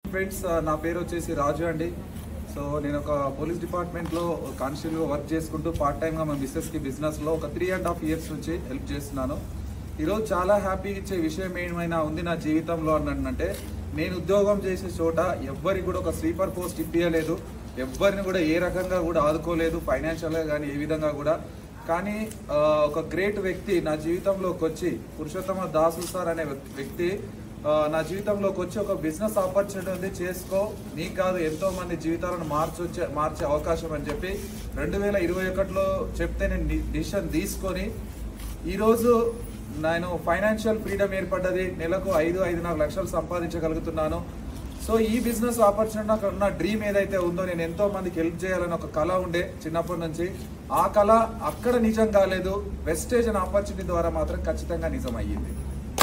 friends నా పేరు వచ్చేసి రాజు అండి సో నేను ఒక పోలీస్ డిపార్ట్మెంట్లో కానిస్టేబుల్గా వర్క్ చేసుకుంటూ పార్ట్ టైమ్గా మా మిస్సెస్కి బిజినెస్లో ఒక త్రీ అండ్ హాఫ్ ఇయర్స్ నుంచి హెల్ప్ చేస్తున్నాను ఈరోజు చాలా హ్యాపీ ఇచ్చే విషయం ఏమైనా ఉంది నా జీవితంలో అన్నట్టే నేను ఉద్యోగం చేసే చోట ఎవ్వరికి కూడా ఒక స్లీపర్ పోస్ట్ ఇప్పించలేదు ఎవ్వరిని కూడా ఏ రకంగా కూడా ఆదుకోలేదు ఫైనాన్షియల్గా కానీ ఏ విధంగా కూడా కానీ ఆ, ఒక గ్రేట్ వ్యక్తి నా జీవితంలోకి వచ్చి పురుషోత్తమ దాసు సార్ అనే వ్యక్తి ఆ, నా జీవితంలోకి వచ్చి ఒక బిజినెస్ ఆపర్చునిటీ ఉంది చేసుకో నీకు కాదు ఎంతో మంది జీవితాలను మార్చొచ్చే మార్చే అవకాశం అని చెప్పి రెండు వేల ఇరవై ఒకటిలో చెప్తే నేను డిసిషన్ తీసుకొని ఈరోజు నేను ఫైనాన్షియల్ ఫ్రీడమ్ ఏర్పడ్డది నెలకు ఐదు ఐదున్నర లక్షలు సంపాదించగలుగుతున్నాను సో ఈ బిజినెస్ ఆపర్చునిటీ నాకు ఉన్న డ్రీమ్ ఏదైతే ఉందో నేను ఎంతో మందికి హెల్ప్ చేయాలని ఒక కళ ఉండే చిన్నప్పటి నుంచి ఆ కళ అక్కడ నిజం కాలేదు వెస్టేజ్ అనే ఆపర్చునిటీ ద్వారా మాత్రం ఖచ్చితంగా నిజం అయ్యింది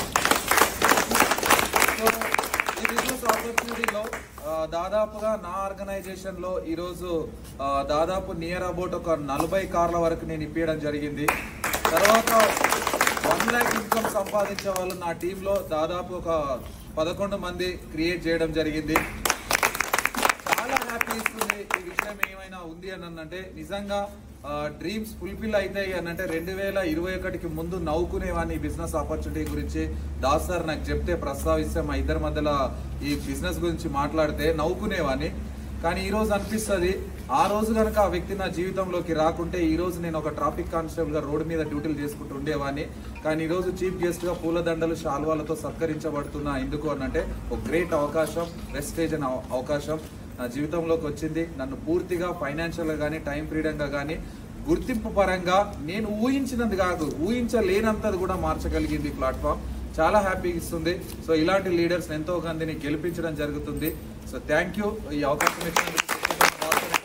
సో ఈ బిజినెస్ ఆపర్చునిటీలో ఆ, దాదాపుగా నా ఆర్గనైజేషన్ లో ఈరోజు ఆ, దాదాపు నియర్ అబౌట్ ఒక నలభై కార్ల వరకు నేను ఇప్పించడం జరిగింది తర్వాత వన్ ల్యాక్ ఇన్కమ్ సంపాదించే వాళ్ళు నా టీంలో దాదాపు ఒక పదకొండు మంది క్రియేట్ చేయడం జరిగింది చాలా హ్యాపీ ఇస్తుంది ఈ విషయం ఏమైనా ఉంది అని అంటే నిజంగా డ్రీమ్స్ ఫుల్ఫిల్ అవుతాయి అని అంటే రెండు వేల ఇరవై ఒకటికి ముందు నవ్వుకునేవాడిని ఈ బిజినెస్ ఆపర్చునిటీ గురించి దాస్ సార్ నాకు చెప్తే ప్రస్తావిస్తే మా ఇద్దరి మధ్యలో ఈ బిజినెస్ గురించి మాట్లాడితే నవ్వుకునేవాడిని కానీ ఈ రోజు అనిపిస్తుంది ఆ రోజు కనుక ఆ వ్యక్తి నా జీవితంలోకి రాకుంటే ఈ రోజు నేను ఒక ట్రాఫిక్ కానిస్టేబుల్ గా రోడ్డు మీద డ్యూటీలు చేసుకుంటూ ఉండేవాడిని కానీ ఈ రోజు చీఫ్ గెస్ట్ గా పూలదండలు శాల్వాలతో సత్కరించబడుతున్నా ఎందుకు అనంటే ఒక గ్రేట్ అవకాశం వెస్టేజ్ అనే అవ- అవకాశం నా జీవితంలోకి వచ్చింది నన్ను పూర్తిగా ఫైనాన్షియల్ గా కానీ టైం ఫ్రీడంగా కానీ గుర్తింపు పరంగా నేను ఊహించినంత కాదు ఊహించలేనంతది కూడా మార్చగలిగింది ప్లాట్ఫామ్ చాలా హ్యాపీ ఇస్తుంది సో ఇలాంటి లీడర్స్ ఎంతో మందిని గెలిపించడం జరుగుతుంది సో థ్యాంక్ యూ ఈ అవకాశం ఇచ్చినందుకు